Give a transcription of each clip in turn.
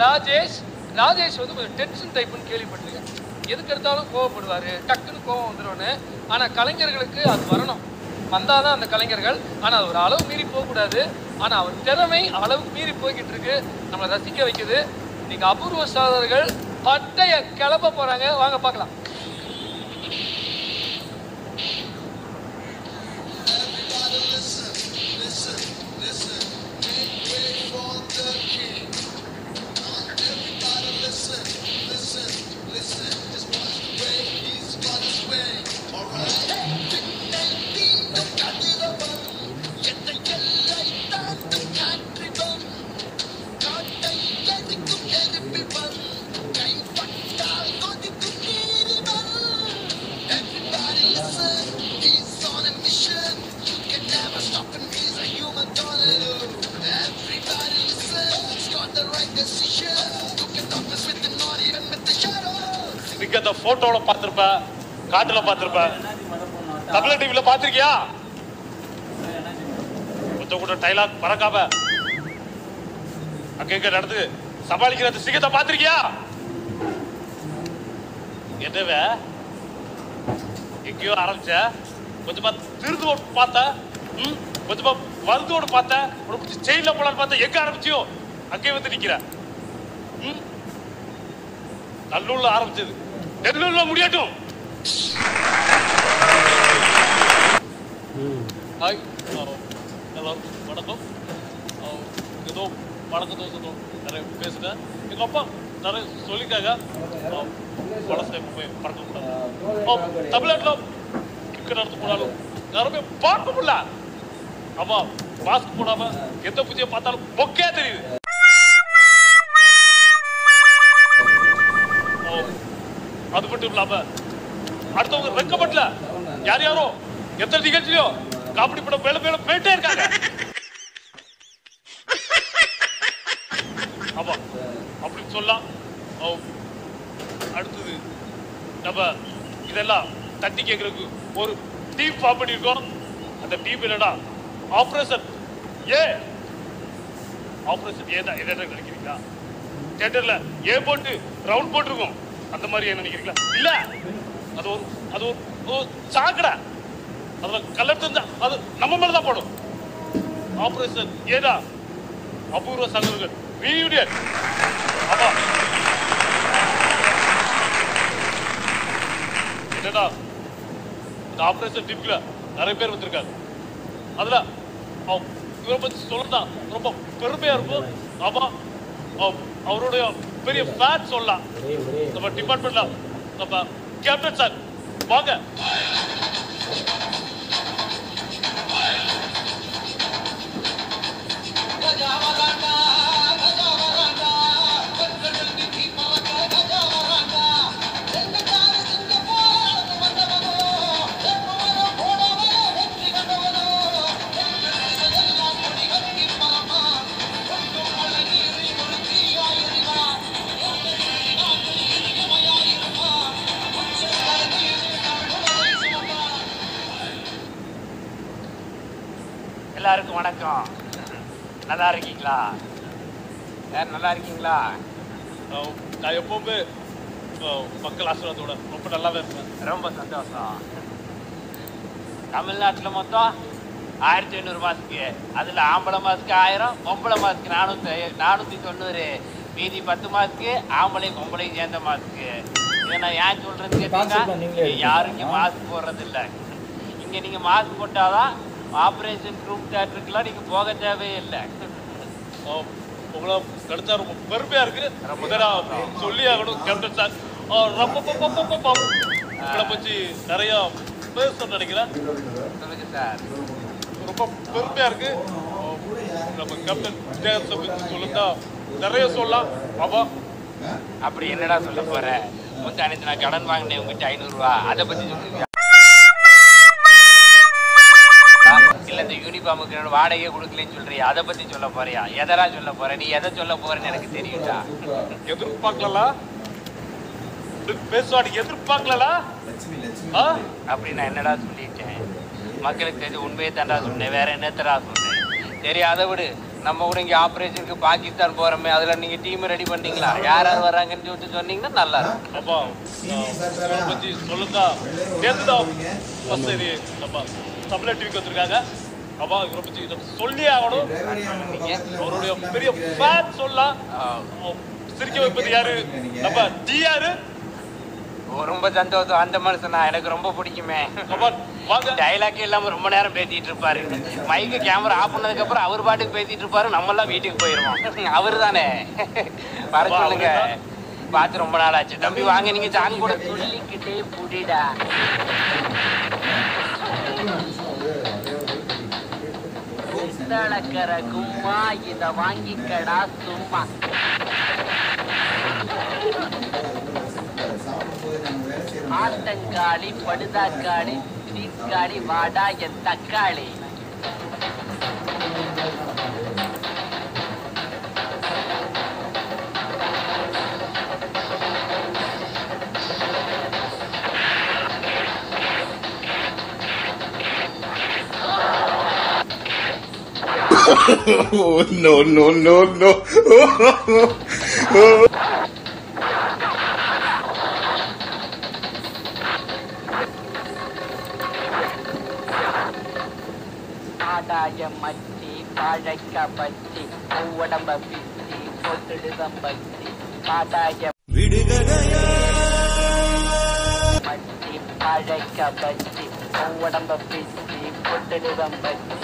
ராஜேஷ் ராஜேஷ் வந்து கொஞ்சம் டென்ஷன் டைப்னு கேள்விப்பட்டிருக்கேன் எதுக்கு எடுத்தாலும் கோவப்படுவார் டக்குன்னு கோவம் வந்துடும்னு ஆனால் கலைஞர்களுக்கு அது வரணும் வந்தால் தான் அந்த கலைஞர்கள் ஆனால் அது ஒரு அளவு மீறி போகக்கூடாது ஆனால் அவர் திறமை அளவுக்கு மீறி போய்கிட்டு இருக்கு நம்மளை ரசிக்க வைக்குது இன்னைக்கு அபூர்வ சாதகர்கள் பட்டைய கிளப்ப போகிறாங்க வாங்க பார்க்கலாம் நீங்க அந்த போட்டோல பாத்திருப்ப காட்டுல பாத்திருப்ப தமிழ் டிவில பாத்திருக்கியா கொஞ்சம் கூட டைலாக் மறக்காம அங்க இங்க நடந்து சமாளிக்கிற அந்த சிங்கத்தை பாத்திருக்கியா என்னவ எங்கேயோ ஆரம்பிச்ச கொஞ்சமா திருந்தோடு பார்த்த ம், கொஞ்சமா வருந்தோடு பார்த்த உனக்கு செயின்ல போலான்னு பார்த்த எங்க ஆரம்பிச்சியோ அங்கேயே வந்து நிக்கிற ம் நல்லூர்ல ஆரம்பிச்சது நெல்லூர்ல முடியட்டும் ஹாய் எல்லாரும் வணக்கம் அஹ், ஏதோ வணக்கம் தோசை நிறைய பேசுனேன் எங்க அப்பா நிறைய சொல்லிக்காங்க அஹ், பழசை எப்பவுமே பறக்க கூடாது அஹ், தமிழ்நாட்டுல கிரிக்கெட் நடத்த போனாலும் யாருமே பார்க்க முடியல ஆமா மாஸ்க் போடாம எந்த பூஜையை பார்த்தாலும் பொக்கே தெரியுது ஓ, அது மட்டும் இல்லாம அடுத்தவங்க வெக்கப்படல யார் யாரோ எத்தனை நிகழ்ச்சியோ காமெடி படம் மேல மேல போயிட்டே இருக்காங்க ஆமா அப்படின்னு சொல்லலாம் ஓ, அடுத்தது நம்ம இதெல்லாம் தட்டி கேட்கறதுக்கு ஒரு டீம் ஃபார்ம் பண்ணியிருக்கோம் அந்த டீம் என்னடா ஆபரேஷன் ஏ ஆபரேஷன் ஏ தான் என்ன நினைக்கிறீங்களா தியேட்டர்ல ஏ போட்டு ரவுண்ட் போட்டிருக்கோம் அந்த மாதிரி என்ன நினைக்கிறீங்களா இல்ல அது ஒரு அது ஒரு ஒரு சாக்கடை அதுல கலர் தெரிஞ்சா அது நம்ம மேல தான் போடும் ஆபரேஷன் ஏதா அபூர்வ சங்கர்கள் ரீயூனியன் ஆமா என்னடா இந்த ஆபரேஷன் டீம்ல நிறைய பேர் வந்திருக்காங்க அதுல அவ- இவரை பத்தி சொல்லலாம் ரொம்ப பெருமையா இருக்கும் ஆமா அவ- அவருடைய பெரிய ஃபேன் சொல்லலாம் நம்ம டிபார்ட்மெண்ட்ல நம்ம கேப்டன் சார் வாங்க எல்லாருக்கும் வணக்கம் நல்லா இருக்கீங்களா யார் நல்லா இருக்கீங்களா அஹ் நான் எப்பவுமே அஹ், மக்கள் ஆசீர்வாதத்தோட ரொம்ப நல்லாவே இருப்பேன் ரொம்ப சந்தோஷம் தமிழ்நாட்டில் மொத்தம் ஆயிரத்தி ஐநூறு மாஸ்க்கு அதில் ஆம்பளை மாஸ்க்கு ஆயிரம் பொம்பளை மாஸ்க்கு நானூற்றி நானூற்றி தொண்ணூறு மீதி பத்து மாஸ்க்கு ஆம்பளை பொம்பளையும் சேர்ந்த மாஸ்க்கு இதை நான் ஏன் சொல்கிறேன்னு கேட்டீங்கன்னா யாரும் இங்கே மாஸ்க் போடுறது இல்லை இங்கே நீங்கள் மாஸ்க் போட்டாதான் ஆப்ரேஷன் ரூம் தேட்டருக்குலாம் நீங்கள் போக தேவையே இல்லை அஹ், உங்களை கிடைச்சா ரொம்ப பெருமையா இருக்கு ரொம்ப இதை நான் சொல்லி ஆகணும் கேப்டன் சார் அஹ், ரொம்ப ரொம்ப, ரொம்ப, ரொம்ப, ரொம்ப. உங்களை பற்றி நிறைய பேசணும்னு நினைக்கிறேன் சொல்லுங்க சார் ரொம்ப பெருமையா இருக்கு அஹ், நம்ம கேப்டன் விஜயகாந்த் பற்றி சொல்லுந்தா நிறைய சொல்லலாம் ஆமா அப்படி என்னடா சொல்ல போற முந்தானத்து நான் கடன் வாங்கினேன் உங்ககிட்ட ஐநூறுரூவா அதை பத்தி சொல்லுங்க இல்ல இந்த யூனிஃபார்முக்கு என்னோட வாடகையே கொடுக்கலன்னு சொல்றியா அதை பத்தி சொல்ல போறியா எதரா சொல்ல போற நீ எதை சொல்ல போறேன்னு எனக்கு தெரியும்டா எதிர்பார்க்கலாம் பேசுவாடி எதிர்பார்க்கலாம் ஆ அப்படி நான் என்னடா சொல்லிட்டேன் மக்களுக்கு தெரிஞ்ச உண்மையை தான்டா சொன்னேன் வேற என்னத்தடா சொன்னேன் சரி அதை விடு நம்ம கூட இங்கே ஆப்ரேஷனுக்கு பாகிஸ்தான் போகிறோமே அதில் நீங்கள் டீம் ரெடி பண்ணீங்களா யார் யார் வராங்கன்னு சொல்லிட்டு சொன்னீங்கன்னா நல்லா இருக்கும் அப்பா இவரை பற்றி சொல்லுதா நேற்று தான் ஃபஸ்ட் இது நம்ம தமிழ் டிவிக்கு வந்திருக்காங்க அப்பா இவரை பற்றி நம்ம சொல்லியே ஆகணும் அவருடைய பெரிய ஃபேன் சொல்லலாம் அவர் சிரிக்க வைப்பது யாரு நம்ம டிஆர் ஓ, ரொம்ப சந்தோஷம் அந்த மனுஷனா எனக்கு ரொம்ப பிடிக்குமே அப்பா வாங்க டைலாக் இல்லாம ரொம்ப நேரம் பேசிட்டு இருப்பாரு மைக்கு கேமரா ஆஃப் பண்ணதுக்கு அப்புறம் அவர் பாட்டுக்கு பேசிட்டு இருப்பாரு நம்ம எல்லாம் வீட்டுக்கு போயிருவோம் அவர் தானே வர சொல்லுங்க பார்த்து ரொம்ப நாள் ஆச்சு தம்பி வாங்க நீங்க சாங் கூட சொல்லிக்கிட்டே புடிடா குந்தளக்கர கும்மா இத வாங்கிக்கடா சும்மா ஆத்தங்காளி படுதாக்காளி சீர்காழி வாடா என் தக்காளி Oh, no, no, no, no. ஆடாய மச்சி பாழைக்க பச்சி உடம்ப பிச்சி பொட்டுடுதம் பச்சி ஆடாய மச்சி பாழைக்க பச்சி உடம்ப பிச்சி பொட்டுடுதம் பச்சி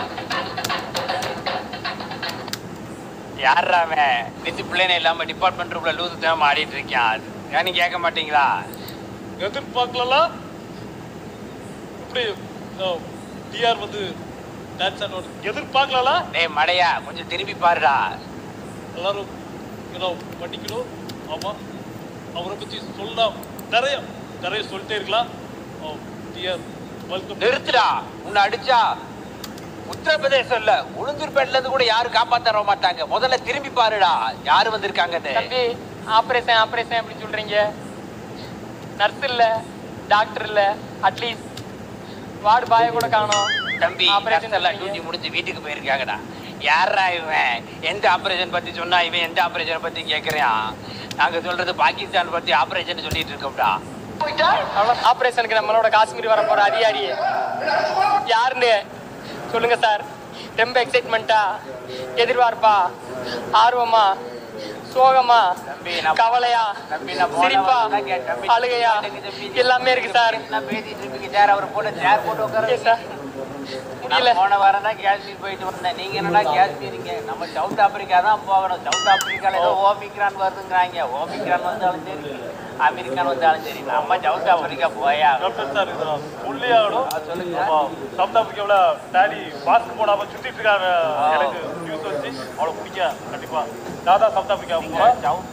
யாராமே டிசிப்ளினே இல்லாம டிபார்ட்மெண்ட் ரூம்ல லூசு தேவை ஆடிட்டு இருக்கான் ஏன்னு கேட்க மாட்டீங்களா எதிர்பார்க்கலாம் இப்படி டிஆர் வந்து டான்ஸ் ஆனோட எதிர்பார்க்கலாம் டேய் மடையா கொஞ்சம் திரும்பி பாருடா எல்லாரும் ஏதோ படிக்கணும் ஆமாம் அவரை பற்றி சொல்லலாம் நிறைய நிறைய சொல்லிட்டே இருக்கலாம் டிஆர் வெல்கம் நிறுத்துடா உன்னை அடிச்சா உத்தரப்பிரதேசம் இல்ல உளுந்தூர்பேட்ல இருந்து கூட யாரும் காப்பாத்த வர மாட்டாங்க முதல்ல திரும்பி பாருடா யாரு வந்திருக்காங்கன்னு தம்பி ஆப்ரேஷன் ஆப்ரேஷன் அப்படின்னு சொல்றீங்க நர்ஸ் இல்ல டாக்டர் இல்ல அட்லீஸ்ட் வார்டு பாய கூட காணோம் தம்பி ஆபரேஷன் எல்லாம் டியூட்டி முடிஞ்சு வீட்டுக்கு போயிருக்காங்கடா யாரா இவன் எந்த ஆபரேஷன் பத்தி சொன்னா இவன் எந்த ஆபரேஷன் பத்தி கேக்குறான் நாங்க சொல்றது பாகிஸ்தான் பத்தி ஆபரேஷன் சொல்லிட்டு இருக்கோம்டா ஆப்ரேஷனுக்கு நம்மளோட காஷ்மீர் வர போற அதிகாரி யாருன்னு சொல்லுங்க சார் ரொம்ப எக்ஸைட்மெண்ட்டா எதிர்பார்ப்பா ஆர்வமா சோகமா தம்பி, நான் கவலையா தம்பி, நான் போன சிரிப்பா வாரம் தான் கேட்டேன். தம்பி, அழுகையா தம்பி, எல்லாமே இருக்கு சார் நான் பேசிட்டு இருப்பீங்க சேர் அவர் போட்டு சேர் போட்டு உட்கார ஓகே சார் முடியல நான் போன வாரம் தான் காஷ்மீர் போயிட்டு வந்தேன் நீங்க என்னடா காஷ்மீருங்க நம்ம சவுத் ஆப்பிரிக்கா தான் போகணும் சவுத் ஆப்பிரிக்கால ஏதோ ஓமிக்ரான் வருதுங்கிறாங்க ஓமிக்ரான் வந்தாலும் சரி அமெரிக்கான் வந்தாலும் சரி நம்ம சவுத் ஆப்பிரிக்கா போயா டாக்டர் சார் இது சொல்லி ஆகணும் சொல்லுங்க. ஆமா, சவுத் ஆப்பிரிக்காவில் டேடி மாஸ்க் போடாம சுத்திட்டு இருக்காங்க எனக்கு நியூஸ் வச்சு அவளை பிடிக்க கண்டிப்பா நான் தான் சவுத் ஆப்பிரிக்கா போறேன் சவுத்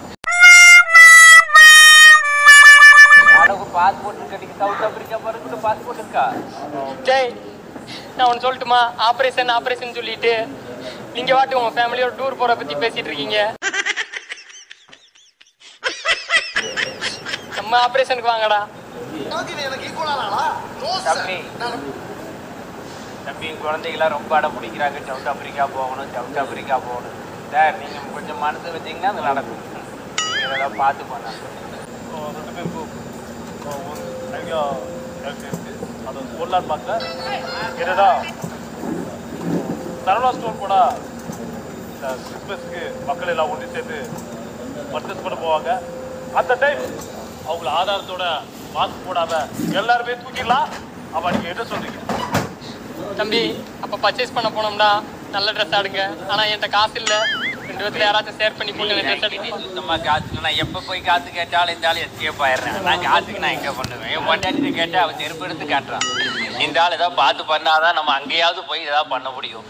அடகு பாஸ்போர்ட் இருக்கு நீங்க சவுத் ஆப்பிரிக்கா போறதுக்கு பாஸ்போர்ட் இருக்கா ஜெய் நான் ஒன்று சொல்லட்டுமா ஆப்ரேஷன் ஆப்ரேஷன் சொல்லிட்டு நீங்க வாட்டு உங்க ஃபேமிலியோட டூர் போற பத்தி பேசிட்டு இருக்கீங்க நம்ம ஆப்ரேஷனுக்கு வாங்கடா தம்பி தம்பி என் குழந்தைகளாம் ரொம்ப அடம் பிடிக்கிறாங்க சவுத் ஆப்பிரிக்கா போகணும் சவுத் ஆப்பிரிக்கா போகணும் சார் நீங்க கொஞ்சம் மனசு வச்சீங்கன்னா அது நடக்கும் நீங்க இதெல்லாம் பார்த்து பண்ண ரெண்டு பேருக்கும் அஹ், ஒரு ஐடியா எனக்கு இருக்கு அதை சொல்லலான்னு பார்த்தேன் என்னடா சரவணா ஸ்டோர் கூட இந்த கிறிஸ்மஸ்க்கு மக்கள் எல்லாம் ஒன்று சேர்ந்து பர்ச்சேஸ் பண்ண போவாங்க அந்த டைம் அவங்கள ஆதாரத்தோட மாஸ்க் போடாம எல்லாருமே தூக்கிடலாம் அப்ப நீங்க என்ன சொல்றீங்க தம்பி அப்ப பர்ச்சேஸ் பண்ண போனோம்னா நல்ல ட்ரெஸ் ஆடுங்க ஆனா என்கிட்ட காசு இல்ல ரெண்டு பேத்துல யாராச்சும் ஷேர் பண்ணி போட்டு ட்ரெஸ் எடுங்க சுத்தமா காசு நான் எப்ப போய் காசு கேட்டாலும் இந்த ஆள் எஸ்கேப் ஆயிடுறேன் நான் காசுக்கு நான் எங்க பண்ணுவேன் என் பொண்டாட்டி கேட்டா அவன் செருப்பு எடுத்து காட்டுறான் இந்த ஆள் ஏதாவது பார்த்து பண்ணாதான் நம்ம அங்கேயாவது போய் ஏதாவது பண்ண முடியும்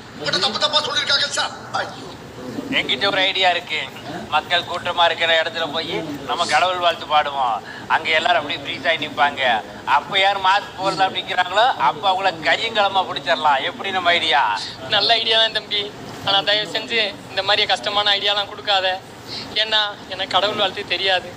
என்கிட்ட ஒரு ஐடியா இருக்கு மக்கள் கூட்டமா இருக்கிற இடத்துல போய் நம்ம கடவுள் வாழ்த்து பாடுவோம் அங்க எல்லாரும் அப்படியே ஃப்ரீஸ் ஆகி நிப்பாங்க அப்ப யார் மாஸ்க் போடல அப்படிங்கிறாங்களோ அப்ப அவங்கள கையங்களமா பிடிச்சிடலாம் எப்படி நம்ம ஐடியா நல்ல ஐடியா தான் தம்பி ஆனா தயவு செஞ்சு இந்த மாதிரி கஷ்டமான ஐடியாலாம் கொடுக்காத ஏன்னா எனக்கு கடவுள் வாழ்த்து தெரியாது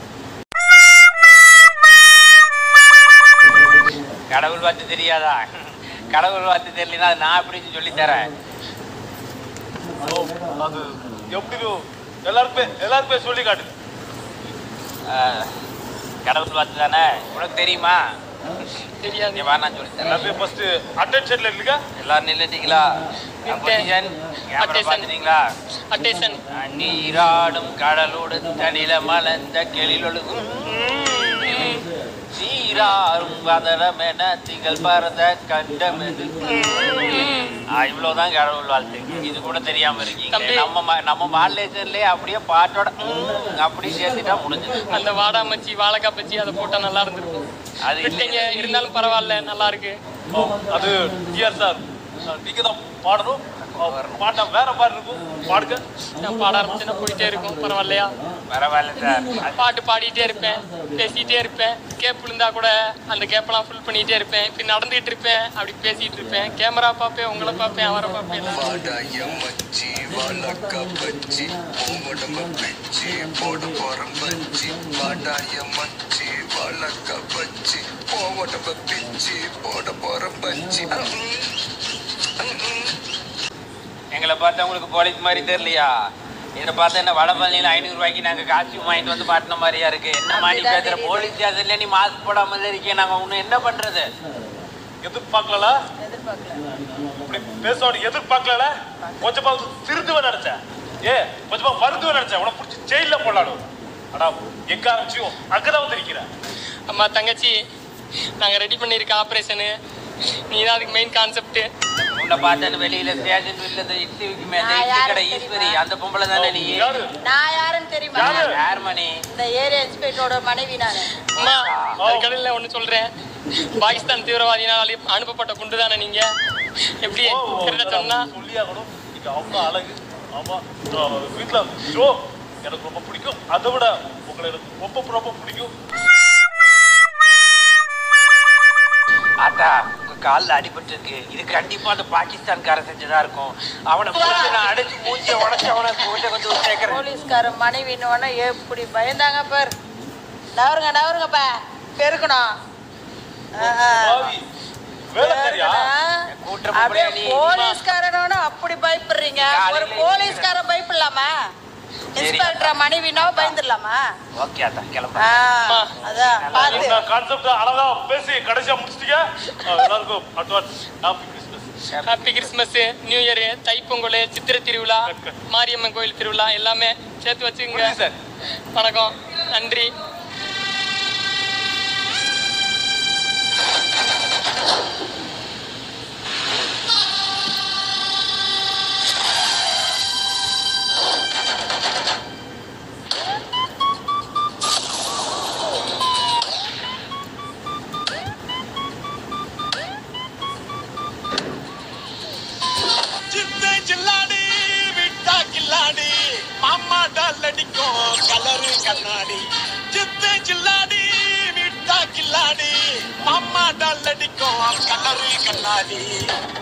கடவுள் வாழ்த்து தெரியாதா கடவுள் வாழ்த்து தெரியலனா அது நான் எப்படி சொல்லி தரேன் ஓ, அது எப்படியோ எல்லாருக்குமே எல்லாருக்குமே சொல்லி காட்டு ஆஹ், கடவுள் பார்த்து தானே உனக்கு தெரியுமா தெரியாது நீ வா நான் சொல்லி தரேன் எல்லாருமே ஃபர்ஸ்ட் அட்டென்ஷன்ல இல்லைங்க எல்லாரும் நின்றுட்டீங்களா நின்னுட்டேன். Camera Attention. பார்த்துட்டீங்களா அட்டேஷன் நீராடும் கடலோடு தனில மலர்ந்த கெளிலொழுகும் சீராரும் வதரமென திகழ் பரத கண்டமெது ஆ, இவ்வளவுதான் கடவுள் வாழ்த்து இது கூட தெரியாம இருக்கீங்க தம்பி. நம்ம ம- நம்ம மாடலேஷன்லயே அப்படியே பாட்டோட ம், அப்படி சேர்த்துட்டா முடிஞ்சது அந்த வாடா மச்சி வாழைக்காய் பச்சி அதை போட்டா நல்லா இருந்திருக்கும் அது இல்ல. விட்டீங்க இருந்தாலும் பரவாயில்ல நல்லா இருக்கு ஓ, அது டிஆர் சார் நீங்க தான் பாடணும் ஓ, பாட்டா வேற மாதிரி இருக்கும் பாடுங்க நான் பாட ஆரம்பிச்சேன்னா போயிட்டே இருக்கும் பரவாயில்லையா பரவாயில்ல சார் அது- பாட்டு பாடிட்டே இருப்பேன் பேசிட்டே இருப்பேன் கேப் விழுந்தா கூட அந்த கேப்பெல்லாம் ஃபுல் பண்ணிட்டே இருப்பேன் இப்படி நடந்துகிட்டு இருப்பேன் அப்படி பேசிட்டு இருப்பேன் கேமரா பார்ப்பேன் உங்களை பார்ப்பேன் அவரை பார்ப்பேன் எல்லாம் வாடாய மச்சி வாழக்க பச்சி உடம்ப பிச்சி போட போறம் பச்சி வாடாய மச்சி வாழக்க பச்சி உடம்ப பிச்சி போட போறம் பச்சி எங்களை பார்த்தா உங்களுக்கு போலீஸ் மாதிரி தெரியலையா இதை பார்த்தா என்ன வடபழனியில் ஐநூறு ரூபாய்க்கு நாங்கள் காஸ்டியூம் வாங்கிட்டு வந்து மாட்டின மாதிரியா இருக்கு என்ன மாதிரி பேசுற போலீஸ் ஸ்டேஷன்ல நீ மாஸ்க் போடாம இருக்கீங்க நாங்க ஒன்றும் என்ன பண்றது எதிர்பார்க்கல இப்படி பேசணும் எதிர்பார்க்கல கொஞ்சமா திருந்துவ நினைச்சேன் ஏ கொஞ்சமா வருந்துவ நினைச்சேன் உனக்கு பிடிச்சி ஜெயில போடலாம் ஆனா எங்க ஆரம்பிச்சியும் அங்கதான் வந்து நிக்கிறேன் அம்மா தங்கச்சி நாங்க ரெடி பண்ணியிருக்க ஆப்ரேஷனு நீ தான் அதுக்கு மெயின் கான்செப்ட் உன்னை பார்த்தேன்னு வெளியில ஸ்டேஷன் இல்லது இட்லி விற்குமே அந்த நான் இட்லி யாரு கடை தெரியுமா? ஈஸ்வரி அந்த பொம்பளை தானே நீ யாரு நான் யாருன்னு தெரியுமா யாரு? யார் மணி இந்த ஏரியா இன்ஸ்பெக்டரோட மனைவி நான் அம்மா அதுக்கடையில் ஒன்று சொல்றேன் பாகிஸ்தான் தீவிரவாதினால் அனுப்பப்பட்ட குண்டு தானே நீங்க எப்படி ஓ, ஓ, கரெக்டாக சொன்னா சொல்லி ஆகணும் நீங்க அவ்வளோ அழகு ஆமா நான் வீட்டுல ஷோ எனக்கு ரொம்ப பிடிக்கும் அதை விட உங்களை எனக்கு ரொம்ப ரொம்ப பிடிக்கும் ஆத்தா உங்க கால்ல அடிபட்டு இருக்கு இது கண்டிப்பா அந்த பாகிஸ்தான்காரன் செஞ்சதா இருக்கும் அவனை பிடிச்சி நான் அடிச்சு மூஞ்சிய உடச்சு அவனை கொஞ்சம் கொஞ்சம் சேர்க்கிறேன் போலீஸ்கார மனைவின்னு உடனே எப்படி பயந்தாங்க பார் நவருங்க நவருங்கப்பா பெருக்கணும் ஆ, ஆ. பாவி வேலை தெரியா பெருக்கணும். கூட்டுற அப்படியே பொம்பளையா நீ? போலீஸ்காரனோட அப்படி பயப்படுறீங்க ஒரு காலையில போலீஸ்காரன் பயப்படலாமா இன்ஸ்பெக்டர் மனைவினோ பயந்துடலாமா ஓகே ஆத்தா கிளம்ப ஆ, அதான் பார்த்து இந்த கான்செப்ட் அழகா பேசி கடைசியா முடிச்சிட்டீங்க அஹ் எல்லாருக்கும் advance happy Christmas happy Christmas new year Thai Pongal Chithirai திருவிழா மாரியம்மன் கோயில் திருவிழா எல்லாமே சேர்த்து வச்சுங்க சார் வணக்கம் நன்றி சித்து சில்லாடி விட்டா கில்லாடி மாமா டால் அடிக்கும் கலரு கண்ணாடி சித்து சில்லாடி விட்டா கில்லாடி மாமா டால் அடிக்கும் கலரு கண்ணாடி